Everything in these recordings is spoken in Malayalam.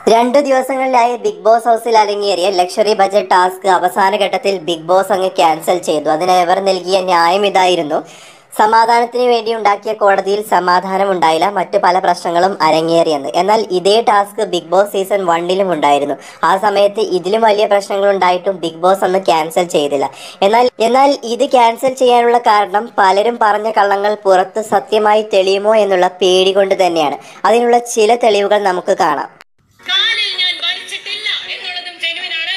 രണ്ടു ദിവസങ്ങളിലായി ബിഗ് ബോസ് ഹൗസിൽ അരങ്ങേറിയ ലക്ഷറി ബജറ്റ് ടാസ്ക് അവസാന ഘട്ടത്തിൽ ബിഗ് ബോസ് അങ്ങ് ക്യാൻസൽ ചെയ്തു അതിന് അവർ നൽകിയ ന്യായം ഇതായിരുന്നു സമാധാനത്തിന് വേണ്ടി ഉണ്ടാക്കിയ കോടതിയിൽ സമാധാനം ഉണ്ടായില്ല മറ്റു പല പ്രശ്നങ്ങളും അരങ്ങേറിയെന്ന് എന്നാൽ ഇതേ ടാസ്ക് ബിഗ് ബോസ് സീസൺ വണ്ണിലും ഉണ്ടായിരുന്നു ആ സമയത്ത് ഇതിലും വലിയ പ്രശ്നങ്ങൾ ഉണ്ടായിട്ടും ബിഗ് ബോസ് അന്ന് ക്യാൻസൽ ചെയ്തില്ല എന്നാൽ എന്നാൽ ഇത് ക്യാൻസൽ ചെയ്യാനുള്ള കാരണം പലരും പറഞ്ഞ കള്ളങ്ങൾ പുറത്ത് സത്യമായി തെളിയുമോ എന്നുള്ള പേടി കൊണ്ട് തന്നെയാണ് അതിനുള്ള ചില തെളിവുകൾ നമുക്ക് കാണാം കാലിൽ ഞാൻ വലിച്ചിട്ടില്ല എന്നുള്ളതും ജനുവിനാണ്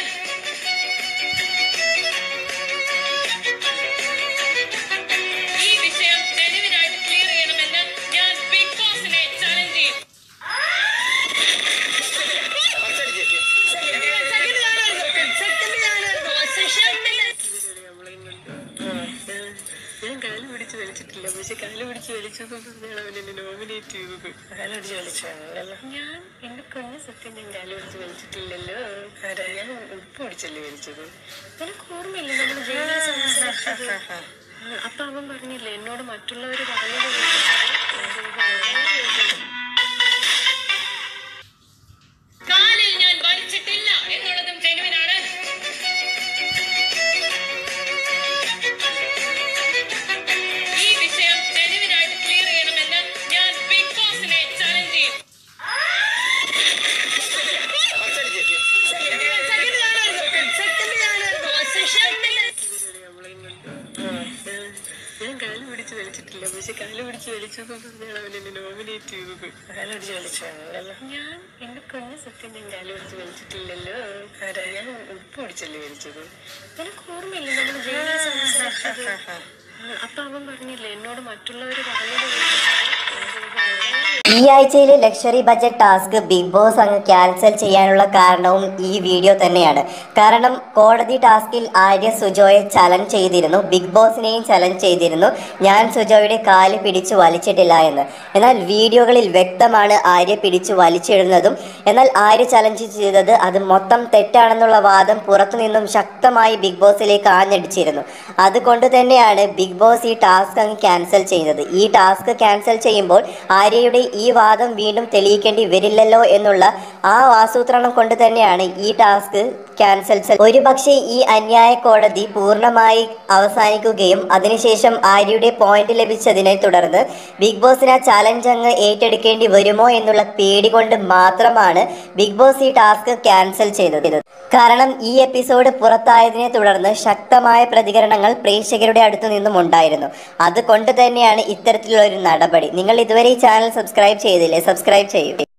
ഈ വിഷയം ജനുവിനായിട്ട് ക്ലിയർ ചെയ്യണമെന്ന് ഞാൻ ബിഗ് ബോസിനെ ചലഞ്ച് ചെയ്യും ഞാൻ കാല് പിടിച്ച് വലിച്ചിട്ടില്ല പക്ഷെ കാല് പിടിച്ച് വലിച്ചു എന്ന് പറഞ്ഞാണ് അവൻ എന്നെ നോമിനേറ്റ് ചെയ്തത് കാല് പിടിച്ച് വലിച്ചല്ലോ ഞാൻ എന്റെ കുഞ്ഞു സത്യം ഞാൻ കാല് പിടിച്ച് വലിച്ചിട്ടില്ലല്ലോ ആരാ ഞാൻ ഉപ്പ് പിടിച്ചല്ലേ വലിച്ചത് നിനക്ക് ഓർമ്മയില്ല നമ്മൾ ജയിലിൽ സംസാരിച്ചത് ആ, അപ്പൊ അവൻ പറഞ്ഞില്ലേ എന്നോട് മറ്റുള്ളവർ പറഞ്ഞത് കേട്ടിട്ട് കാലിൽ ഞാൻ വലിച്ചിട്ടില്ല എന്നുള്ളതും ജനുവിനാണ് ഈ വിഷയം ജനുവിനായിട്ട് ക്ലിയർ ചെയ്യണമെന്ന് ഞാൻ ബിഗ് ബോസിനെ ചലഞ്ച് ചെയ്യും ഞാൻ കാല് പിടിച്ച് വലിച്ചിട്ടില്ല പക്ഷെ കാല് പിടിച്ച് വലിച്ചു എന്ന് പറഞ്ഞാണ് അവൻ എന്നെ നോമിനേറ്റ് ചെയ്തത് കാല് പിടിച്ച് വലിച്ചല്ലോ ഞാൻ എന്റെ കുഞ്ഞു സത്യം ഞാൻ കാല് പിടിച്ച് വലിച്ചിട്ടില്ലല്ലോ ആരാ ഞാൻ ഉപ്പ് പിടിച്ചല്ലേ വലിച്ചത് നിനക്ക് ഓർമ്മയില്ല നമ്മൾ ജയിലിൽ സംസാരിച്ചത് ആ, അപ്പൊ അവൻ പറഞ്ഞില്ലേ എന്നോട് മറ്റുള്ളവർ പറഞ്ഞത് കേട്ടിട്ട് ഈ ആഴ്ചയിലെ luxury budget task big boss അങ്ങ് ക്യാൻസൽ ചെയ്യാനുള്ള കാരണവും ഈ വീഡിയോ തന്നെയാണ് കാരണം കോടതി ടാസ്കിൽ ആര്യ സുജോയെ ചലഞ്ച് ചെയ്തിരുന്നു ബിഗ് ബോസിനെയും ചലഞ്ച് ചെയ്തിരുന്നു ഞാൻ സുജോയുടെ കാല് പിടിച്ചു വലിച്ചിട്ടില്ല എന്ന് എന്നാൽ വീഡിയോകളിൽ വ്യക്തമാണ് ആര്യ പിടിച്ചു വലിച്ചിടുന്നതും എന്നാൽ ആര്യ ചലഞ്ച് ചെയ്തത് അത് മൊത്തം തെറ്റാണെന്നുള്ള വാദം പുറത്തുനിന്നും ശക്തമായി ബിഗ് ബോസിലേക്ക് ആഞ്ഞടിച്ചിരുന്നു അതുകൊണ്ട് തന്നെയാണ് ബിഗ് ബോസ് ഈ ടാസ്ക് അങ്ങ് ക്യാൻസൽ ചെയ്തത് ഈ ടാസ്ക് ക്യാൻസൽ ചെയ്യുമ്പോൾ ആര്യയുടെ ഈ വാദം വീണ്ടും തെളിയിക്കേണ്ടി വരില്ലല്ലോ എന്നുള്ള ആ ആസൂത്രണം കൊണ്ട് തന്നെയാണ് ഈ ടാസ്ക് ക്യാൻസൽ ഒരു പക്ഷേ ഈ അന്യായ കോടതി പൂർണ്ണമായി അവസാനിക്കുകയും അതിനുശേഷം ആര്യയുടെ പോയിന്റ് ലഭിച്ചതിനെ തുടർന്ന് ബിഗ് ബോസിന് ആ ചലഞ്ച് അങ്ങ് ഏറ്റെടുക്കേണ്ടി വരുമോ എന്നുള്ള പേടി കൊണ്ട് മാത്രമാണ് ബിഗ് ബോസ് ഈ ടാസ്ക് ക്യാൻസൽ ചെയ്തത് കാരണം ഈ എപ്പിസോഡ് പുറത്തായതിനെ തുടർന്ന് ശക്തമായ പ്രതികരണങ്ങൾ പ്രേക്ഷകരുടെ അടുത്തു നിന്നും ഉണ്ടായിരുന്നു അതുകൊണ്ട് തന്നെയാണ് ഇത്തരത്തിലുള്ള ഒരു നടപടി നിങ്ങൾ ഇതുവരെ ഈ ചാനൽ സബ്സ്ക്രൈബ് ചെയ്തില്ലേ സബ്സ്ക്രൈബ് ചെയ്യൂ